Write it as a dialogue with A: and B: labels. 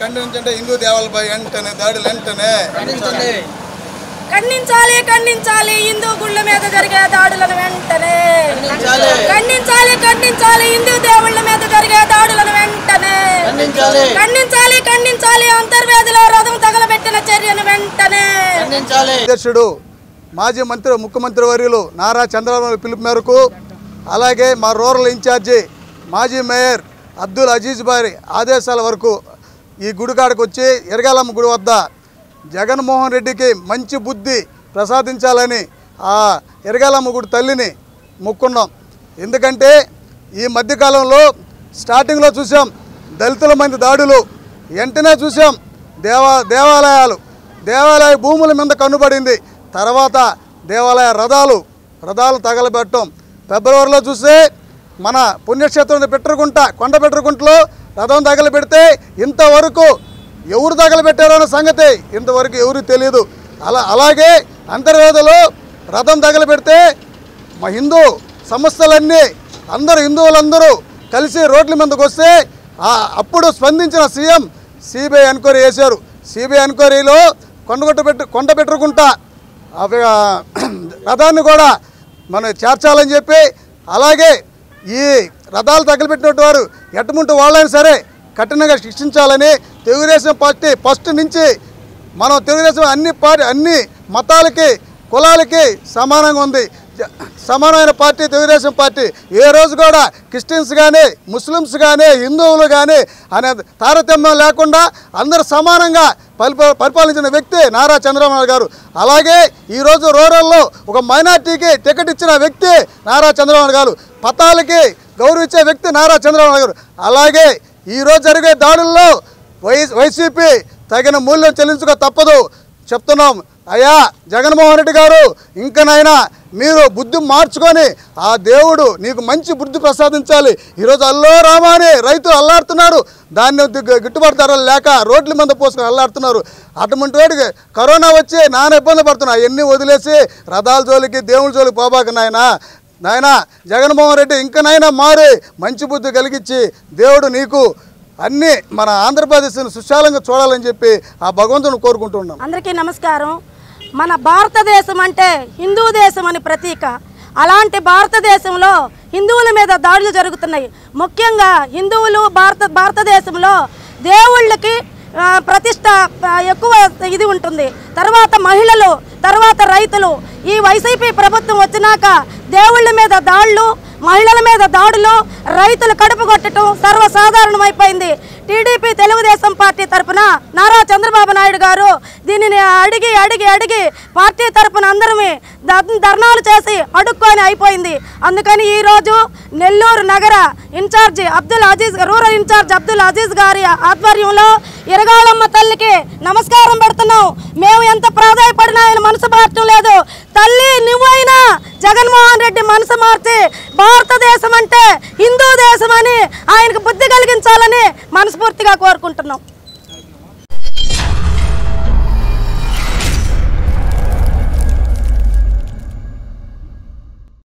A: ఖండించండి హిందూ దేవాలపై వెంటనే దాడులు వెంటనే
B: ఖండించాలి ఖండించాలి హిందూ గుళ్ళ మీద జరిగే దాడులను వెంటనే ఖండించాలి ఖండించాలి హిందూ దేవుళ్ళ మీద జరిగే దాడులను వెంటనే ఖండించాలి ఖండించాలి అంతర్వేదిలో రథం తగలబెట్టిన చర్యను వెంటనే
A: అధ్యక్షుడు మాజీ మంత్రి ముఖ్యమంత్రి వర్యులు నారా చంద్రబాబు పిలుపు మేరకు అలాగే మా రూరల్ ఇన్ఛార్జి మాజీ మేయర్ అబ్దుల్ అజీజ్ బారి ఆదేశాల వరకు ఈ గుడికాడకు వచ్చి ఎరగాలమ్మ గుడి వద్ద జగన్మోహన్ రెడ్డికి మంచి బుద్ధి ప్రసాదించాలని ఆ ఎరగాలమ్మ గుడి తల్లిని మొక్కున్నాం ఎందుకంటే ఈ మధ్యకాలంలో స్టార్టింగ్లో చూసాం దళితుల మంది దాడులు వెంటనే చూసాం దేవా దేవాలయాలు దేవాలయ భూముల మీద కన్నుబడింది తర్వాత దేవాలయ రథాలు రథాలు తగలబెట్టడం ఫిబ్రవరిలో చూస్తే మన పుణ్యక్షేత్రం పెట్టరుకుంట కొండ పెట్టరుకుంటలో రథం తగలబెడితే ఇంతవరకు ఎవరు తగలబెట్టారో అన్న సంగతి ఇంతవరకు ఎవరు తెలియదు అలా అలాగే అంతర్వేదలో రథం తగలబెడితే మా హిందూ సంస్థలన్నీ అందరూ హిందువులందరూ కలిసి రోడ్ల మీదకి వస్తే ఆ అప్పుడు స్పందించిన సీఎం సిబిఐ ఎంక్వైరీ చేశారు సిబిఐ ఎంక్వైరీలో కొండగొట్ట పెట్టు కొండ పెట్టుకుంటా అవి ఆ, రథాన్ని కూడా మనం చేర్చాలని చెప్పి అలాగే ఈ రథాలు తగిలిపెట్టినట్టు వారు ఎట్టముంటూ వాళ్ళైనా సరే కఠినంగా శిక్షించాలని తెలుగుదేశం పార్టీ ఫస్ట్ నుంచి మనం తెలుగుదేశం అన్ని పార్టీ అన్ని మతాలకి కులాలకి సమానంగా ఉంది జ- సమానమైన పార్టీ తెలుగుదేశం పార్టీ ఏ రోజు కూడా క్రిస్టియన్స్ కానీ ముస్లిమ్స్ కానీ హిందువులు కానీ అనే తారతమ్యం లేకుండా అందరూ సమానంగా పరిపా పరిపాలించిన వ్యక్తి నారా చంద్రబాబు నాయుడు గారు అలాగే ఈరోజు రూరల్లో ఒక మైనార్టీకి టికెట్ ఇచ్చిన వ్యక్తి నారా చంద్రబాబు నాయుడు గారు పతాలకి గౌరవించే వ్యక్తి నారా చంద్రబాబు నాయుడు గారు అలాగే ఈరోజు జరిగే దాడుల్లో వై వైసీపీ తగిన మూల్యం చెల్లించుకో తప్పదు చెప్తున్నాం అయ్యా జగన్మోహన్ రెడ్డి గారు ఇంకనైనా మీరు బుద్ధి మార్చుకొని ఆ దేవుడు నీకు మంచి బుద్ధి ప్రసాదించాలి ఈరోజు అల్లో రామా అని రైతులు అల్లాడుతున్నారు దాన్ని గి- గిట్టుబాటు ధరలు లేక రోడ్ల మీద పోసుకొని అల్లాడుతున్నారు అటువంటి వాడికి కరోనా వచ్చి నాన్న ఇబ్బంది పడుతున్నారు అవన్నీ వదిలేసి రథాల జోలికి దేవుడి జోలికి పోబాక నాయనా నాయనా జగన్మోహన్ రెడ్డి ఇంకనైనా మారి మంచి బుద్ధి కలిగించి దేవుడు నీకు అన్నీ మన ఆంధ్రప్రదేశ్ని సుశాలంగా చూడాలని చెప్పి ఆ భగవంతుని కోరుకుంటున్నాం
B: అందరికీ నమస్కారం మన భారతదేశం అంటే హిందూ దేశం అని ప్రతీక అలాంటి భారతదేశంలో హిందువుల మీద దాడులు జరుగుతున్నాయి ముఖ్యంగా హిందువులు భారత భారతదేశంలో దేవుళ్ళకి ఆ, ప్రతిష్ట ఆ, ఎక్కువ ఇది ఉంటుంది తర్వాత మహిళలు తర్వాత రైతులు ఈ వైసీపీ ప్రభుత్వం వచ్చినాక దేవుళ్ళ మీద దాడులు మహిళల మీద దాడులు రైతులు కడుపు కొట్టడం సర్వసాధారణమైపోయింది టీడీపీ తెలుగుదేశం పార్టీ తరపున నారా చంద్రబాబు నాయుడు గారు దీనిని అడిగి అడిగి అడిగి పార్టీ తరపున అందరమే ద- ధర్నాలు చేసి అడుక్కొని అయిపోయింది అందుకని ఈరోజు నెల్లూరు నగర incharge Abdul Aziz rural incharge Abdul Aziz గారి ఆధ్వర్యంలో ఇరగాళమ్మ తల్లికి నమస్కారం పెడుతున్నాం మేము ఎంత ప్రాధాయపడినా ఆయన మనసు మార్చడం లేదు తల్లి నువ్వైనా జగన్మోహన్ రెడ్డి మనసు మార్చి భారతదేశం అంటే హిందూ దేశం అని ఆయనకు బుద్ధి కలిగించాలని మనస్ఫూర్తిగా కోరుకుంటున్నాం